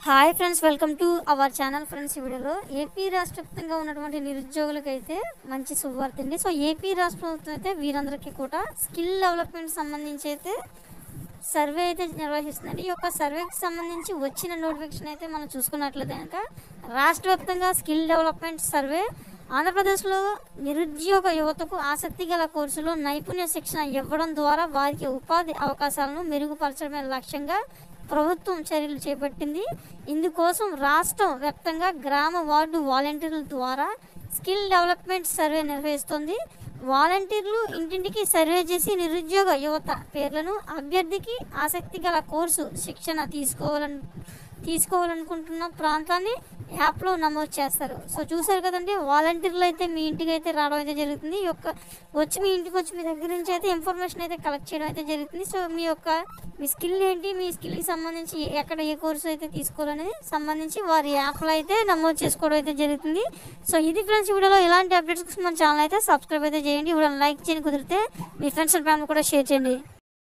hi friends welcome to our channel friends ఈ వీడియోలో AP రాష్ట్ర వ్యాప్తంగా ఉన్నటువంటి నిరుద్యోగులకు అయితే మంచి శుభవార్త అండి సో ఏపీ రాష్ట్ర ప్రభుత్వం అయితే వీరందరికీ కూడా స్కిల్ డెవలప్మెంట్ సంబంధించి అయితే సర్వే అయితే నిర్వహిస్తుందండి ఈ యొక్క సర్వేకి సంబంధించి వచ్చిన నోటిఫికేషన్ అయితే మనం చూసుకున్నట్లయితే కనుక రాష్ట్ర వ్యాప్తంగా స్కిల్ డెవలప్మెంట్ సర్వే ఆంధ్రప్రదేశ్లో నిరుద్యోగ యువతకు ఆసక్తి గల కోర్సులో నైపుణ్య శిక్షణ ఇవ్వడం ద్వారా వారికి ఉపాధి అవకాశాలను మెరుగుపరచడమే లక్ష్యంగా ప్రభుత్వం చర్యలు చేపట్టింది ఇందుకోసం రాష్ట్ర వ్యాప్తంగా గ్రామ వార్డు వాలంటీర్ల ద్వారా స్కిల్ డెవలప్మెంట్ సర్వే నిర్వహిస్తుంది వాలంటీర్లు ఇంటింటికి సర్వే చేసి నిరుద్యోగ యువత పేర్లను అభ్యర్థికి ఆసక్తి గల కోర్సు శిక్షణ తీసుకోవాలని తీసుకోవాలనుకుంటున్న ప్రాంతాన్ని యాప్లో నమోదు చేస్తారు సో చూసారు కదండి వాలంటీర్లు అయితే మీ ఇంటికి అయితే రావడం అయితే జరుగుతుంది ఈ యొక్క వచ్చి మీ ఇంటికి వచ్చి మీ దగ్గర నుంచి అయితే ఇన్ఫర్మేషన్ అయితే కలెక్ట్ చేయడం అయితే జరుగుతుంది సో మీ యొక్క మీ స్కిల్ ఏంటి మీ స్కిల్కి సంబంధించి ఎక్కడ ఏ కోర్సు అయితే తీసుకోవాలనేది సంబంధించి వారి యాప్లో అయితే నమోదు చేసుకోవడం అయితే జరుగుతుంది సో ఇది ఫ్రెండ్స్ ఈ వీడియోలో ఇలాంటి అప్డేట్స్ కోసం మన ఛానల్ అయితే సబ్స్క్రైబ్ అయితే చేయండి వీడియోని లైక్ చేయండి కుదిరితే మీ ఫ్రెండ్స్ అండ్ ఫ్యామిలీ కూడా షేర్ చేయండి